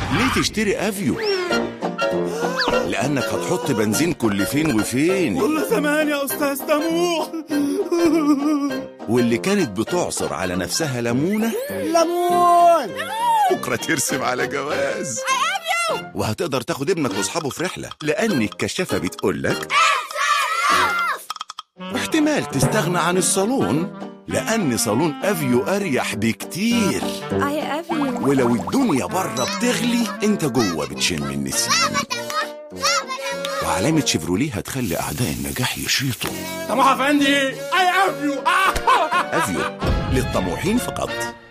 ليه تشتري افيو لانك هتحط بنزين كل فين وفين كل زمان يا استاذ طموح واللي كانت بتعصر على نفسها ليمونه ليمون بكره ترسم على جواز وهتقدر تاخد ابنك واصحابه في رحله لان الكشافه بتقول لك احتمال تستغنى عن الصالون لان صالون افيو اريح بكتير اي افيو ولو الدنيا بره بتغلي انت جوه بتشم النسيم وعلامة شيفروليه هتخلي أعداء النجاح يشيطوا طموح افندي اي افيو أفيو للطموحين فقط